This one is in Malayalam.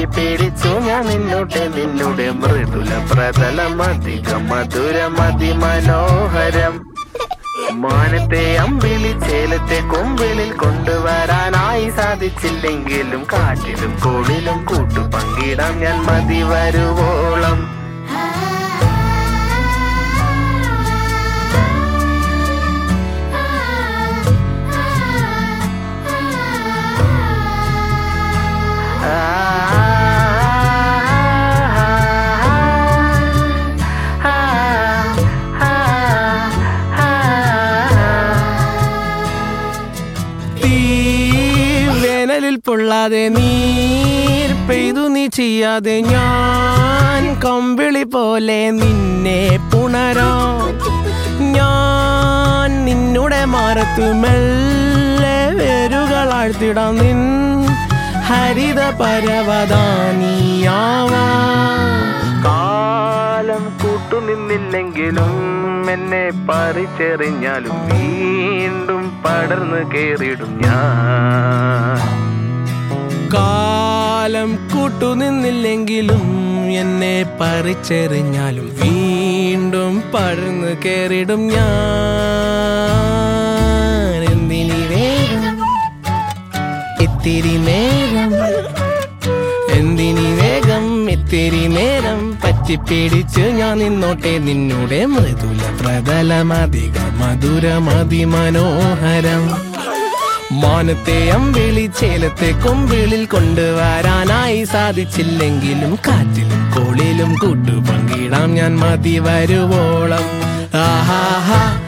പിടിച്ചു ഞാൻ നിന്നോട്ടെ നിന്നുടെ മൃദുല പ്രതലം അധികം മധുരം അതിമനോഹരം മാനത്തെ അമ്പിളി ചേലത്തെ കൊമ്പിളിൽ കൊണ്ടുവരാനായി സാധിച്ചില്ലെങ്കിലും കാറ്റിലും കോളിലും കൂട്ടു പങ്കിടാം ഞാൻ മതി വരുവോളം തീ വേനലിൽ പൊള്ളാതെ നീർ പെയ്തു നീ ചെയ്യാതെ ഞാൻ കമ്പിളി പോലെ നിന്നെ പുണരോ ഞാൻ നിന്നുടെ മാറത്തു മെല്ലെ വേരുകളാഴ്ത്തിടാം നിൻ ഹരിത പരവതാനിയാവാ കാലം കൂട്ടുനിന്നില്ലെങ്കിലും എന്നെ പറിച്ചെറിഞ്ഞാലും വീണ്ടും പടർന്നു കേറിടും ഞാൻ കാലം കൂട്ടുനിന്നില്ലെങ്കിലും എന്നെ പറിച്ചെറിഞ്ഞാലും വീണ്ടും പടർന്നു കയറിടും ഞാൻ എന്തിനി വേഗം ഇത്തിരി നേരം എന്തിനി വേഗം ഇത്തിരി നേരം പറ്റിപ്പിടിച്ച് ഞാൻ നിന്നോട്ടെ നിന്നുടെ മൃദുല പ്രതലമധിക മധുരമതി മനോഹരം മാനത്തെ അമ്പിളി ചേലത്തെ കൊമ്പിളിൽ കൊണ്ടുവരാനായി സാധിച്ചില്ലെങ്കിലും കാറ്റിലും കോളിലും കൂട്ടു പങ്കിടാം ഞാൻ മതി വരുവോളം ആഹാ